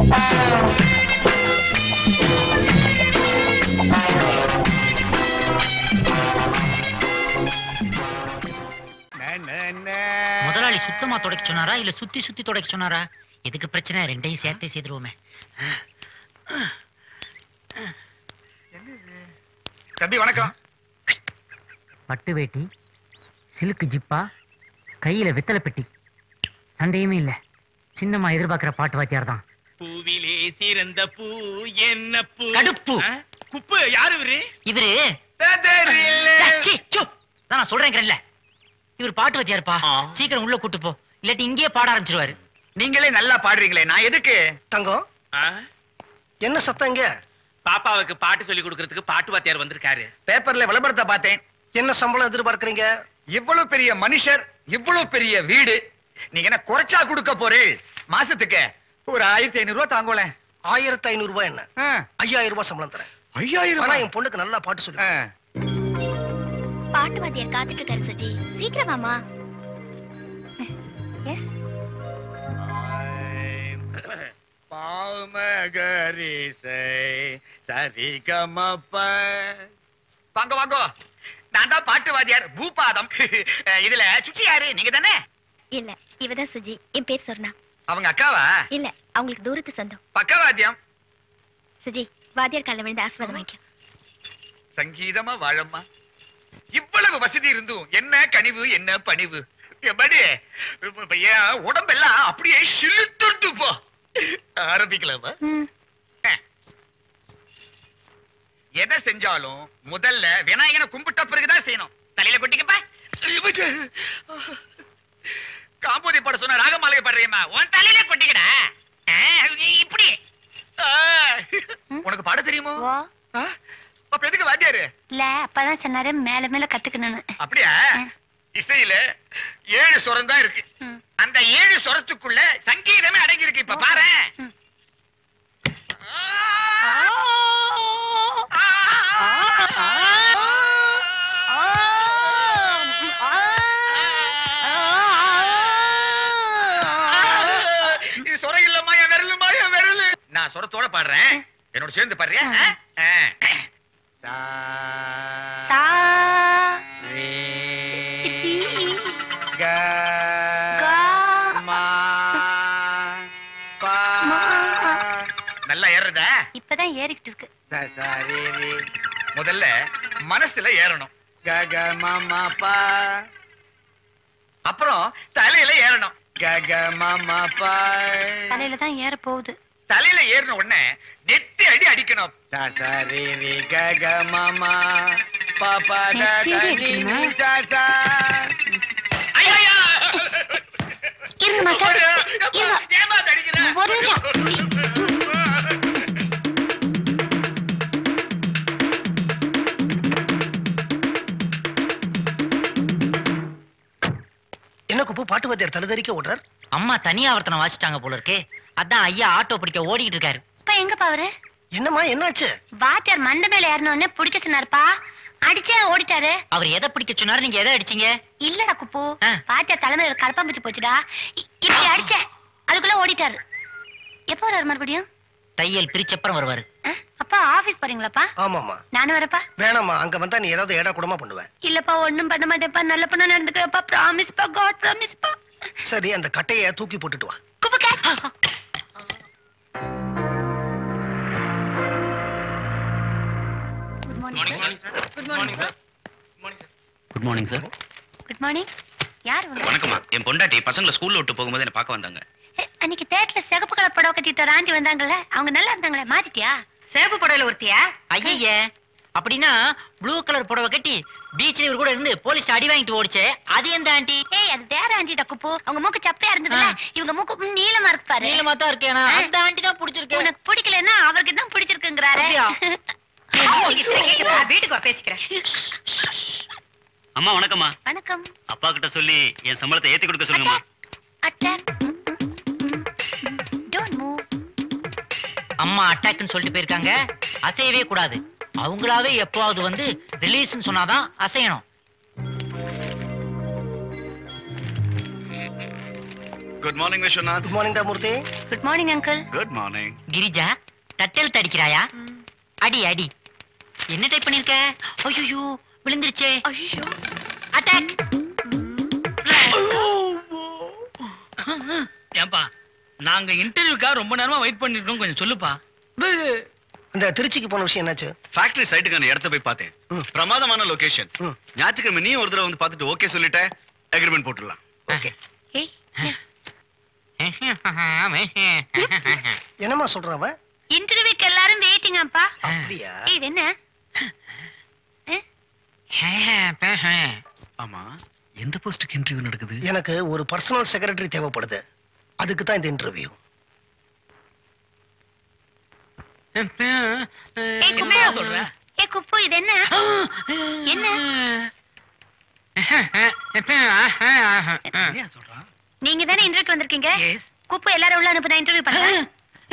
முதலாளி சுத்தமா துடைக்க சொன்னாரா இல்ல சுத்தி சுத்தி துடைக்க சொன்னாரா எதுக்கு பிரச்சனை ரெண்டையும் சேர்த்தே செய்துருவோமே தம்பி வணக்கம் பட்டு வேட்டி சிலுக்கு ஜிப்பா கையில வெத்தலை பெட்டி சந்தேகமே இல்ல சின்னம்மா எதிர்பார்க்கிற பாட்டு வாத்தியார் தான் பூவிலே சிறந்த பூ என்ன பூ கடுப்பு. ஆ? குப்பு யாரு இவரு இவரு தெரியல. சீ, சு. தான் நான் சொல்றேங்கிறேன்ல இவர் பாட்டு வாத்தியாருப்பா ஆ. சீக்கிரம் உள்ள கூட்டு போ இல்லாட்டி இங்கேயே பாட ஆரம்பிச்சிருவாரு நீங்களே நல்லா பாடுறீங்களே நான் எதுக்கு தங்கம் ஆ? என்ன சத்தம் இங்க பாப்பாவுக்கு பாட்டு சொல்லி கொடுக்கறதுக்கு பாட்டு வாத்தியார் வந்திருக்காரு பேப்பர்ல விளம்பரத்தை பார்த்தேன் என்ன சம்பளம் எதிர்பார்க்கறீங்க இவ்வளவு பெரிய மனுஷர் இவ்வளவு பெரிய வீடு நீங்க என்ன குறைச்சா கொடுக்க போறீள் மாசத்துக்கு ஒரு ஆயிரத்தி ஐநூறு ரூபாய் தாங்கோலேன் ஆயிரத்தி ஐநூறு ரூபாய் என்ன ஆ, ஐயாயிரம் ரூபாய் சம்பளம் தரேன் ஐயாயிரம் ஆனா ரூபாய். என் பொண்ணுக்கு நல்லா பாட்டு சொல்லு ஆ. பாட்டு வாத்தியார் காத்துட்டு இருக்காரு சுஜி சீக்கிரம் வாமா எஸ் பாமகரிசை சரிகமப்ப வாங்க வாங்க நான் தான் பாட்டு வாத்தியார் பூபாதம் இதுல சுச்சி யாரு நீங்க தானே இல்ல இவதான் சுஜி என் பேர் சொர்ணா அவங்க அக்காவா இல்ல அவங்களுக்கு தூரத்து சொந்தம் பக்கவாத்தியம் சுஜி வாத்தியார் காலில் விழுந்து ஆசீர்வாதம் வாங்கிக்கோ சங்கீதமா வாழம்மா இவ்வளவு வசதி இருந்தும் என்ன கனிவு என்ன பணிவு எப்படி என் உடம்பெல்லாம் அப்படியே சிலுத்துட்டு போ ஆரம்பிக்கலாமா ம் எதை செஞ்சாலும் முதல்ல விநாயகனை கும்பிட்ட பிறகுதான் செய்யணும் தலையில கொட்டிக்கப்பா காம்போதி பாட சொன்ன ராகமாலையை பாடுறியம்மா உன் தலையில கொட்டிக்கடா ஆ, இப்படி ஆ, உனக்கு பாட தெரியுமோ ஓ ஆ? அப்ப எதுக்கு வாத்தியாரு இல்ல அப்பதான் சொன்னாரு மேல மேல கத்துக்கணும்னு அப்படியா ம். இசையில ஏழு சுரம் தான் இருக்கு ம். அந்த ஏழு சுரத்துக்குள்ள சங்கீதமே அடங்கி இருக்கு இப்ப பாரு ம். இது சுரம் இல்லம்மா என் விரலுமா என் விரலு நான் சுரத்தோட பாடுறேன் என்னோட சேர்ந்து பாடுறியா ஆ? ஆ. சா, சா ரே, டி, க, கா, மா, பா. மா. நல்லா ஏறுறதா இப்பதான் ஏறிக்கிட்டு இருக்கு ச, ச, ரே, ரே. முதல்ல மனசுல ஏறணும் க க ம ம ப அப்புறம் தலையில ஏறணும் க க ம ம ப தலையில தான் ஏற போகுது தலையில ஏறின உடனே நெத்தி அடி அடிக்கணும் ச ச ரே ரே க க ம ம ப ப த நெத்தி த அடி நி நி அடிக்கணுமா? ச ச ஐயையோ! இருங்க மாஸ்டர் அப்பா, இருங்க ஏம்மா அதை அடிக்கிற? ஒரு நிமிஷம். என்ன குப்பு பாட்டு வாத்தியார் தழுதறிக்க ஓடுறார் அம்மா தனி ஆவர்த்தனம் வாசிட்டாங்க போல இருக்கு அதான் ஐயா ஆட்டோ பிடிக்க ஓடிக்கிட்டு இருக்காரு இப்ப எங்க பாவரு என்னம்மா என்னாச்சு வாத்தியார் மண்ட மேல ஏறணும்னு பிடிக்க சொன்னாருப்பா அடிச்சே ஓடிட்டாரு அவர் எதை பிடிக்க சொன்னாரு நீங்க எதை அடிச்சீங்க இல்லடா குப்பு ஆ. வாத்தியார் தலைமையில கரப்பாம்பூச்சி போச்சுடா இ- இப்படி அடிச்சேன் அதுக்குள்ள ஓடிட்டாரு எப்போ வர்றாரு மறுபடியும் தையல் பிரிச்சப்புறம் வருவாரு ஆ? அப்பா ஆபீஸ் போறீங்களாப்பா ஆமாமா நானும் வரப்பா வேணாம்மா அங்க வந்தா நீ ஏதாவது ஏடா கூடமா பண்ணுவேன் இல்லப்பா ஒண்ணும் பண்ண மாட்டேன்ப்பா நல்ல பொண்ணா நடந்துக்கப்பா ப்ராமிஸ்ப்பா காட் ப்ராமிஸ்ப்பா சரி அந்த கட்டைய தூக்கி போட்டுட்டு வா குப்பு கேட் good morning good morning sir good morning sir good morning யார் உங்க வணக்கம்மா என் பொண்டாட்டி பசங்களை ஸ்கூல்ல விட்டு போகும்போது என்ன பார்க்க வந்தாங்க ஏ, அன்னைக்கு தேட்டர்ல சிகப்பு கலர் புடவை கட்டிட்டு ஒரு ஆண்டி வந்தாங்கல்ல அவங்க நல்லா இருந்தாங்களே மாத்திட்டியா சிவப்பு புடவையில ஒருத்தியா ஐயய்ய அப்படின்னா ப்ளூ கலர் புடவை கட்டி பீச்ல இவர் கூட இருந்து போலீஸ் அடி வாங்கிட்டு ஓடிச்சே அது எந்த ஆண்டி ஏய் அது வேற ஆண்டிடா குப்பு அவங்க மூக்கு சப்பையா இருந்ததுல ஆ. இவங்க மூக்கு ம், நீளமா இருக்கு பாரு நீளமா தான் இருக்கேன் ஆ. அந்த ஆண்டி தான் பிடிச்சிருக்கு உனக்கு பிடிக்கலன்னா அவருக்கு தான் பிடிச்சிருக்குங்கறாரு அப்படியா? வீட்டுக்கு வா பேசிக்கிறேன் அம்மா வணக்கம்மா வணக்கம் அப்பா கிட்ட சொல்லி என் சம்பளத்தை ஏத்தி கொடுக்க சொல்லுங்கம்மா அட்டை டோன்ட் மூவ் அம்மா அட்டாக்னு சொல்லிட்டு போயிருக்காங்க அசையவே கூடாது அவங்களாவே எப்பவாவது வந்து ரிலீஸ்னு சொன்னாதான் அசையணும் good morning Vishwanath good morning டா Murthy good morning uncle good morning Girija தட்டெழுத்து அடிக்கிறாயா அடி அடி என்ன டைப் பண்ணிருக்க ஐயோ விழுந்துருச்சே ஐயோ அட்டாக் ஏன்பா நாங்க இன்டர்வியூக்காக ரொம்ப நேரமா வெயிட் பண்ணிருக்கோம் கொஞ்சம் சொல்லுப்பா இந்த திருச்சிக்கு போன விஷயம் என்னாச்சு ஃபேக்டரி சைட்டுக்கான இடத்த போய் பார்த்தேன் ம். பிரமாதமான லொகேஷன் ம். ஞாயிற்றுக்கிழமை நீ ஒரு தடவை வந்து பார்த்துட்டு ஓகே சொல்லிட்ட அக்ரிமெண்ட் போட்டுடலாம் ஓகே ஏய் என்னம்மா சொல்றான் அவன் இன்டர்வியூக்கு எல்லாரும் வெயிட்டிங் அப்பா அப்படியா ஏய் இது என்ன ஆமா எந்த போஸ்டுக்கு இன்டர்வியூ நடக்குது எனக்கு ஒரு பர்சனல் செக்ரட்டரி தேவைப்படுது அதுக்கு தான் இந்த இன்டர்வியூ ஏய் குப்பு என்னையா சொல்ற? ஏய் குப்பு இது என்ன என்ன என்ன சொல்றான் நீங்க தானே இன்டர்வியூக்கு வந்திருக்கீங்க குப்பு எல்லாரும் உள்ள அனுப்பு நான் இன்டர்வியூ பண்றேன்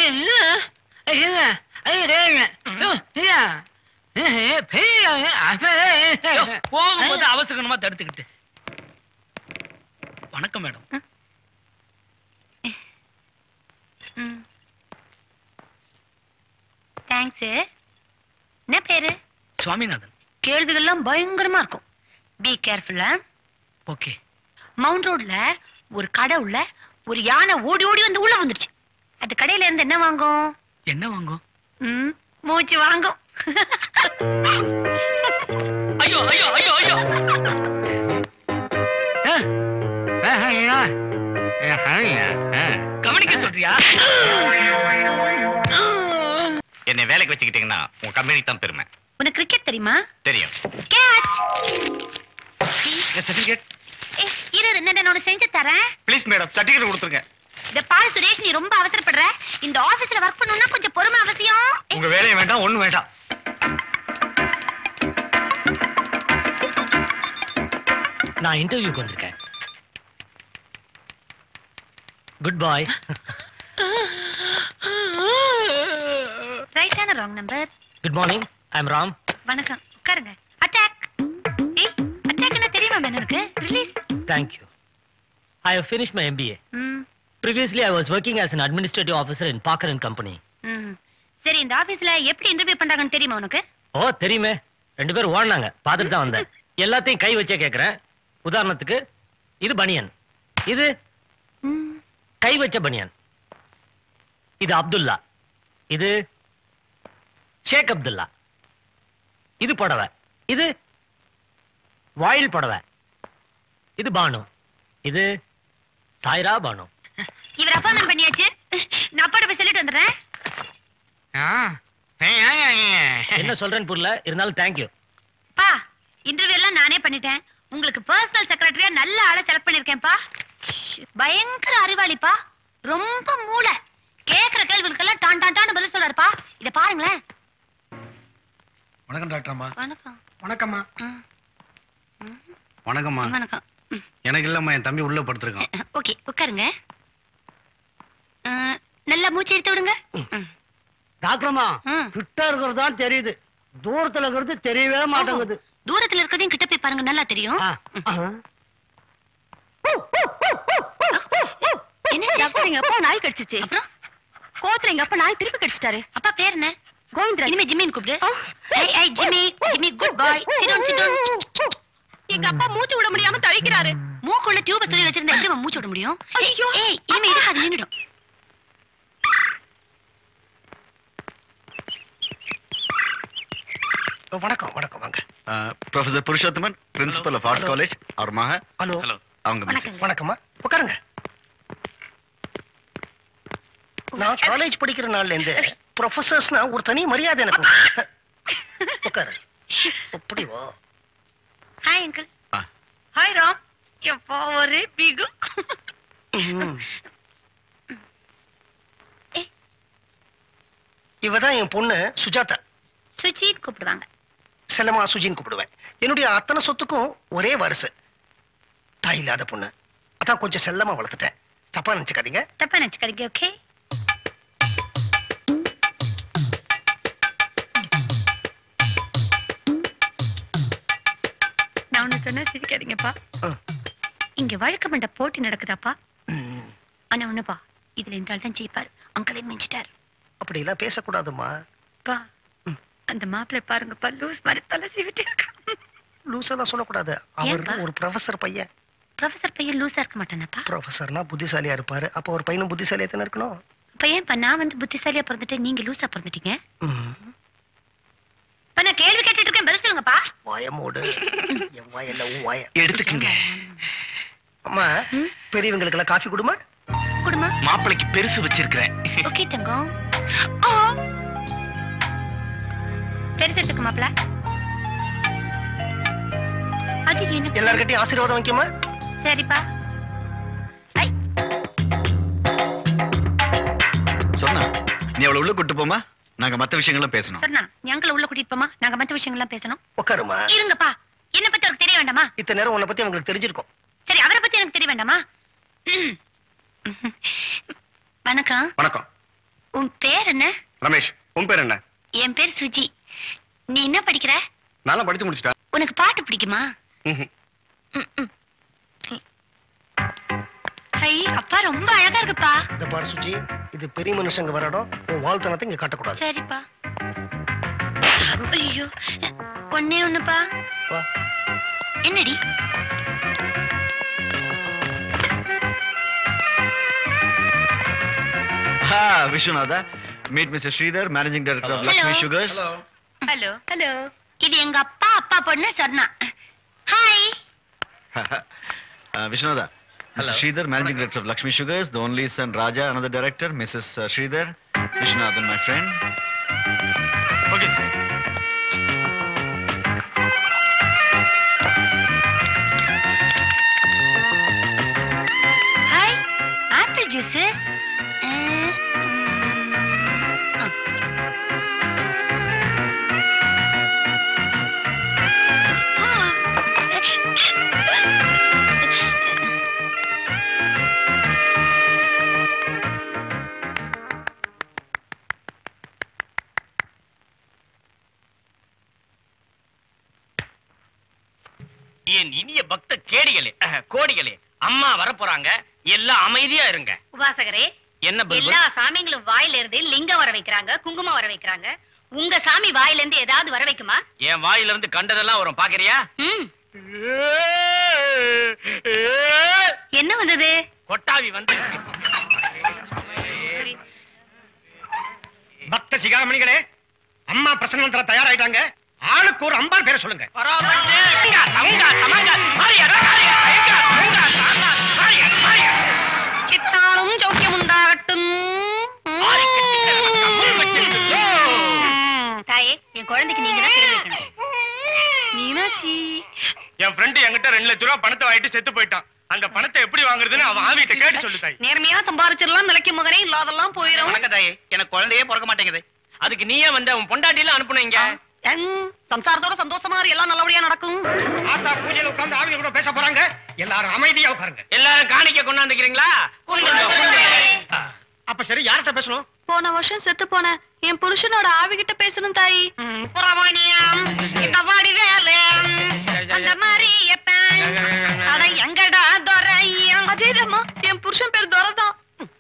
யோ, போகும்போது அவசரமா தடுத்துக்கிட்டு வணக்கம் மேடம் தேங்க்ஸ் என்ன பேரு சுவாமிநாதன் கேள்விகள்லாம் பயங்கரமா இருக்கும் பி கேர்ஃபுல்லா ஓகே மவுண்ட் ரோட்ல ஒரு கடை உள்ள ஒரு யானை ஓடி ஓடி வந்து உள்ள வந்துருச்சு அது கடையில இருந்து என்ன வாங்கும் என்ன வாங்கும் ம், மூச்சு வாங்கும் ஐயோ ஐயோ ஐயோ ஐயோ கவனிக்க சொல்றியா என்னை வேலைக்கு வச்சுக்கிட்டீங்கன்னா உங்க கம்பெனி தான் பெருமை உனக்கு கிரிக்கெட் தெரியுமா தெரியும் கேட்ச் சர்டிபிகேட் ஏய் இரு இரு, நான் உனக்கு செஞ்சு தரேன் ப்ளீஸ் மேடம் சர்டிபிகேட் கொடுத்துருங்க இந்த பாரு சுரேஷ் நீ ரொம்ப அவசரப்படுற இந்த ஆபீஸ்ல ஒர்க் பண்ணணும்னா கொஞ்சம் பொறுமை அவசியம் ஏய், உங்க வேலையை வேண்டாம் ஒண்ணும் வேண்டாம் நான் இன்டர்வியூக்கு வந்திருக்கேன் குட் பாய் ரைட்டான wrong number good morning I am Ram வணக்கம் உட்காருங்க அட்டாக் ஏய் அட்டாக் என்ன தெரியுமா உனக்கு release thank you I have finish my MBA hmm previously I was working as an administrative officer in Parker and Company. ம் சரி இந்த ஆபீஸ்ல எப்படி இன்டர்வியூ பண்றாங்கன்னு தெரியுமா உனக்கு ஓ தெரியுமே ரெண்டு பேரும் ஓடினாங்க பார்த்துட்டு தான் வந்தேன் எல்லாத்தையும் கை வச்சே கேட்குறேன் உதாரணத்துக்கு இது பனியன் இது ம் கை வச்ச பனியன் இது அப்துல்லா இது ஷேக் அப்துல்லா இது புடவை இது வாயில் புடவை இது பானு இது சாய்ரா பானு இவர் அப்பாயின்மெண்ட் பண்ணியாச்சு நான் அப்பாட்ட போய் சொல்லிட்டு வந்துடுறேன் என்ன சொல்றேன்னு புரியல இருந்தாலும் தேங்க்யூ பா இன்டர்வியூ எல்லாம் நானே பண்ணிட்டேன் உங்களுக்கு பர்சனல் செக்ரட்டரியா நல்ல ஆளை செலக்ட் பண்ணிருக்கேன்ப்பா பயங்கர அறிவாளிப்பா ரொம்ப மூளை கேக்குற கேள்விகளுக்கெல்லாம் டான் டான் டான்னு பதில் சொல்றாருப்பா இத பாருங்களேன் வணக்கம் டாக்டர் அம்மா வணக்கம் வணக்கம்மா ம். ம், வணக்கம்மா வணக்கம் ம், எனக்கு இல்லம்மா என் தம்பி உள்ள படுத்திருக்கான் ஓகே உட்காருங்க ஆ, நல்லா மூச்சு எடுத்து விடுங்க ம், டாக்டர்மா ம். கிட்ட இருக்கிறது தான் தெரியுது தூரத்துல இருக்கிறது தெரியவே மாட்டேங்குது தூரத்துல இருக்கிறதையும் கிட்ட போய் பாருங்க நல்லா தெரியும் ஆ, ஆ. என்ன டாக்டர் எங்க அப்பா நாய் கடிச்சிச்சு அப்புறம் கோத்துல எங்க அப்பா நாய் திருப்பி கடிச்சிட்டாரு அப்பா பேர் என்ன கோவிந்தராஜ் இனிமே ஜிம்மின்னு கூப்பிடு ஏய் ஏய் ஜிம்மி ஜிம்மி குட் பாய் சிடோன் சிடோன் எங்க அப்பா மூச்சு விட முடியாம தவிக்கிறாரு மூக்குள்ள டியூப சொல்லி வச்சிருந்தா எப்படி அவன் மூச்சு விட முடியும் ஐயோ ஏய் இனிமே இது அது நின்னுடும் வணக்கம் வணக்கம் வாங்க professor Purushothaman principal of arts Hello. College அவர் மக ஹலோ ஹலோ அவங்க மிஸ் வணக்கம் வணக்கம்மா உட்காருங்க நான் காலேஜ் படிக்கிற நாள்ல இருந்து ப்ரொஃபசர்ஸ்னா ஒரு தனி மரியாதை எனக்கு உண்டு. உட்காரு அப்படி வா ஹாய் அங்கிள் ஆ. ஹாய் ராம் எப்போ ஒரே பிகு ம். ஏய். இவதான் என் பொண்ணு சுஜாதா சுஜித் கூப்பிடுவாங்க செல்லமா சுஜின்னு கூப்பிடுவேன் என்னுடைய அத்தனை சொத்துக்கும் ஒரே வாரிசு தாய் இல்லாத பொண்ணு அதான் கொஞ்சம் செல்லமா வளர்த்துட்டேன் தப்பா நினைச்சுக்காதீங்க தப்பா நினைச்சுக்காதீங்க ஓகே நான் ஒண்ணு சொன்னா சிரிக்காதீங்கப்பா ஆ. இங்க வழக்கமண்ட போட்டி நடக்குதாப்பா ம். ஆனா ஒண்ணுப்பா இதுல இந்த ஆள் தான் ஜெயிப்பாரு அங்கிளே மிஞ்சிட்டாரு அப்படி எல்லாம் பேசக்கூடாதுமா பா அந்த மாப்பிள்ளை பாருங்கப்பா லூஸ் மாதிரி தலை சீவிட்டு இருக்கா லூசெல்லாம் சொல்லக்கூடாது அவர் ஏன்பா? ஒரு ப்ரொஃபசர் பையன் ப்ரொஃபசர் பையன் லூசா இருக்க மாட்டானப்பா ப்ரொஃபசர்னா புத்திசாலியா இருப்பாரு அப்போ ஒரு பையனும் புத்திசாலியா தானே இருக்கணும் இப்ப ஏன்பா நான் வந்து புத்திசாலியா பிறந்துட்டு நீங்க லூசா பிறந்துட்டீங்க ம். இப்ப நான் கேள்வி கேட்டுட்டு இருக்கேன் பதில் சொல்லுங்கப்பா வாயமோடு என் வாய் என்ன உன் வாய எடுத்துக்கங்க அம்மா ம்? பெரியவங்களுக்கு எல்லாம் காஃபி கொடுமா குடுமா மாப்பிளைக்கு பெருசு வச்சிருக்கிறேன் ஓகே தங்கம் ஆ. தெரிஞ்சிருக்கு மாப்பிள்ள அது என்ன எல்லார்கிட்டயும் ஆசீர்வாதம் வைக்குமா சரிப்பா ஐ சொன்னா நீ அவளை உள்ள கூட்டு போமா நாங்க மத்த விஷயங்கள்லாம் பேசணும் சொன்னா ஞாங்களை உள்ள கூட்டிட்டு போமா நாங்க மத்த விஷயங்கள்லாம் பேசணும் உட்காருமா இருங்கப்பா என்ன பத்தி அவருக்கு தெரிய வேண்டாமா இத்தனை நேரம் உன்னை பத்தி அவங்களுக்கு தெரிஞ்சிருக்கும் சரி அவரை பத்தி எனக்கு தெரிய வேண்டாமா ம். வணக்கம் வணக்கம் உன் பேர் என்ன ரமேஷ் உன் பேர் என்ன என் பேர் சுஜி நீ என்ன படிக்கிற நல்லா படிச்சு முடிச்சிட்டேன் உனக்கு பாட்டு பிடிக்குமா ம்ஹும். ம், ம். ஐ அப்பா ரொம்ப அழகா இருக்குப்பா இந்த பாரு சுஜி இது பெரிய மனுஷங்க வர இடம் உன் வாழ்த்தனத்தை இங்க காட்டக்கூடாது சரிப்பா ஐயோ ஒண்ணே ஒண்ணுப்பா வா என்னடி ஆ விஸ்வநாதா meet mister Sridhar managing director of Lakshmi Hello. Sugars hello hello இது எங்க அப்பா அப்பா பொண்ணு சொன்னா ஹாய் விஸ்வநாதா Mr. Sridhar, Managing Director of Lakshmi Sugars, the only son Raja, another director, Mrs. uh, Sridhar, Vishwanathan, my friend. Okay. Hi apple juice என் இனிய பக்த கேடிகளே அஹ், கோடிகளே அம்மா வரப்போறாங்க எல்லாம் அமைதியா இருங்க உபாசகரே என்ன பல்பு? எல்லா சாமிங்களும் வாயில இருந்து லிங்கம் வர வைக்கிறாங்க குங்குமம் வர வைக்கிறாங்க உங்க சாமி வாயில இருந்து ஏதாவது வர வைக்குமா என் வாயில இருந்து கண்டதெல்லாம் வரும் பாக்குறியா ம் என்ன வந்தது கொட்டாவி வந்து பக்த சிகாமணிகளே அம்மா பிரசன்னத்துல தயாராயிட்டாங்க ஆளுக்கு ஒரு அம்பாள் பேரை சொல்லுங்க சித்தாலும் ஜோக்கியம் உண்டாகட்டும் தாயே என் குழந்தைக்கு நீங்க தான் பேர் வைக்கணும் மீனாட்சி என் ஃப்ரெண்டு என்கிட்ட ரெண்டு லட்ச ரூபா பணத்தை வாங்கிட்டு செத்து போயிட்டான் அந்த பணத்தை எப்படி வாங்குறதுன்னு அவன் ஆவிட்ட கேட்டு சொல்லு தாய் நேர்மையா சம்பாரிச்சிடலாம் நிலைக்கும் மகனே இல்லாதெல்லாம் போயிரும் வணக்கம் தாயே எனக்கு குழந்தையே பிறக்க மாட்டேங்குது அதுக்கு நீயே வந்து அவன் பொண்டாட்டில அனுப்பணும் இங்க எங், சம்சாரத்தோட சந்தோஷமா இரு, எல்லாம் நல்லபடியா நடக்கும் ஆத்தா பூஜையில உட்கார்ந்து ஆவிய கூட பேச போறாங்க எல்லாரும் அமைதியா உட்காருங்க எல்லாரும் காணிக்க கொண்டாந்துக்கிறீங்களா அப்ப சரி யார்கிட்ட பேசணும் போன வருஷம் செத்து போன என் புருஷனோட ஆவிகிட்ட பேசணும் தாய் புறவாணியம் இந்த வாடி வேலை அந்த மாதிரி அட எங்கடா துறையம் அதேதாம்மா என் புருஷன் பேர் துரதான்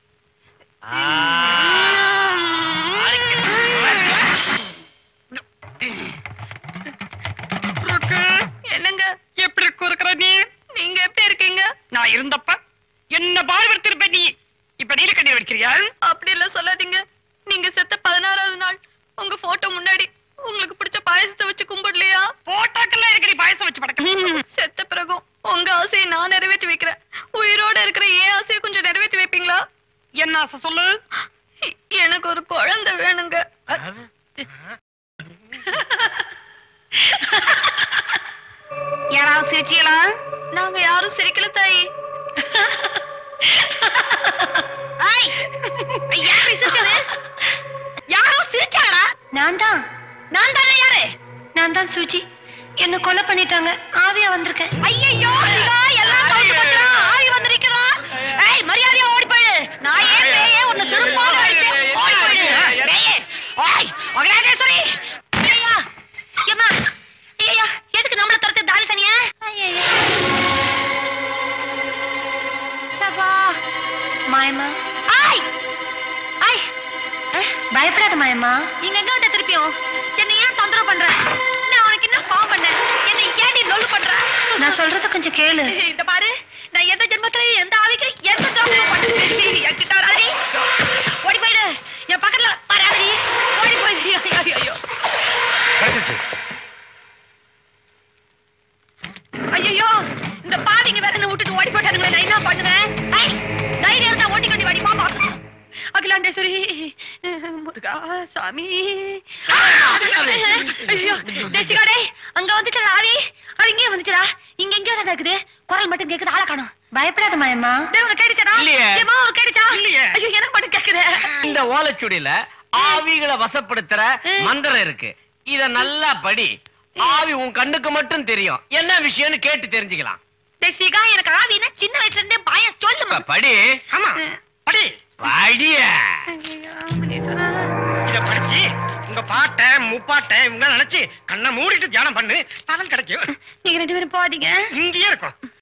என்னங்க எப்படி இருக்கிற நீ நீங்க எப்படி இருக்கீங்க நான் இருந்தப்ப என்ன பாடுபடுத்திருப்ப நீ இப்ப நீல கண்ணீர் வடிக்கிறியா அப்படி எல்லாம் சொல்லாதீங்க நீங்க செத்த பதினாறாவது நாள் உங்க போட்டோ முன்னாடி உங்களுக்கு பிடிச்ச பாயசத்தை வச்சு கும்பிடலையா போட்டாக்கெல்லாம் இருக்கிற பாயசம் வச்சு படக்க செத்த பிறகும் உங்க ஆசையை நான் நிறைவேற்றி வைக்கிறேன் உயிரோட இருக்கிற ஏன் ஆசையை கொஞ்சம் நிறைவேற்றி வைப்பீங்களா என்ன ஆசை சொல்லு எ- எனக்கு ஒரு குழந்தை வேணுங்க யாராவது சிரிச்சீங்களா நாங்க யாரும் சிரிக்கல தாயி ஐய், யாரு சிரிச்சது? யாரோ சிரிச்சாடா நான் தான் நான் தானே யாரு நான் தான் சுஜி என்ன கொலை பண்ணிட்டாங்க ஆவியா வந்திருக்கேன் ஐயோ எல்லாம் தோத்து போச்சுடா. ஆவி வந்திருக்கிறா ஏய் மரியாதையா ஓடி போயிடு நான் ஏன் பேயே உன்னை செருப்பால அடிச்சேன் ஓடி போயிடு பேயே ஓய் மகராஜேஸ்வரி ஐயா ஏம்மா ஐயா எதுக்கு நம்மள துரத்து தாவி சனியா ஐயா சபா மாயமா ஐ ஐ பயப்படாத மாயம்மா இங்க எங்க வந்த திருப்பியும் என்ன ஏன் தொந்தரவு பண்ற நான் உனக்கு என்ன பாவம் பண்ண என்ன ஏன் நீ லொல்லு பண்ற நான் சொல்றத கொஞ்சம் கேளு இந்த பாரு நான் எந்த ஜென்மத்துல எந்த ஆவிக்கு எந்த துரோகமும் பண்ணது என்கிட்ட வராதடி ஓடி போயிடு என் பக்கத்துல வராதடி ஓடி போயிடு ஐயோ, ஐயோ ஐயோ ஐயோ இந்த பாவிங்க வேற என்ன விட்டுட்டு ஓடி போட்டானுங்களே நான் என்ன பண்ணுவேன் ஐ, தைரியம் இருந்தா ஓட்டி கொண்டு வாடி பாப்பா அகிலாண்டேஸ்வரி முருகா சாமி ஐயோ தேசிகாடே அங்க வந்துச்சுடா ஆவி அது இங்கே வந்துச்சுடா இங்க எங்கேயோ தான் இருக்குது குரல் மட்டும் கேக்குது ஆளை காணோம் பயப்படாத மாயம்மா டேய் உனக்கு கேடுச்சடா இல்லையே. ஏமா ஒரு கேடுச்சா இல்லையே. ஐயோ எனக்கு மட்டும் கேக்குது இந்த ஓலைச்சுடியில ஆவிகளை வசப்படுத்துற ம். மந்திரம் இருக்கு இத நல்லா படி ஆவி உன் கண்ணுக்கு மட்டும் தெரியும் என்ன விஷயம்னு கேட்டு தெரிஞ்சுக்கலாம் தேசிகா எனக்கு ஆவினா சின்ன வயசுல இருந்தே பயம் சொல்லுமா இப்ப படி ஆமா படி படிய ஐயோ, முனீஸ்வரா. இத படிச்சு உங்க பாட்டை முப்பாட்டை இவங்க நினைச்சு கண்ணை மூடிட்டு தியானம் பண்ணு பலன் கிடைக்கும் நீங்க ரெண்டு பேரும் போகாதீங்க இங்கேயே இருக்கும்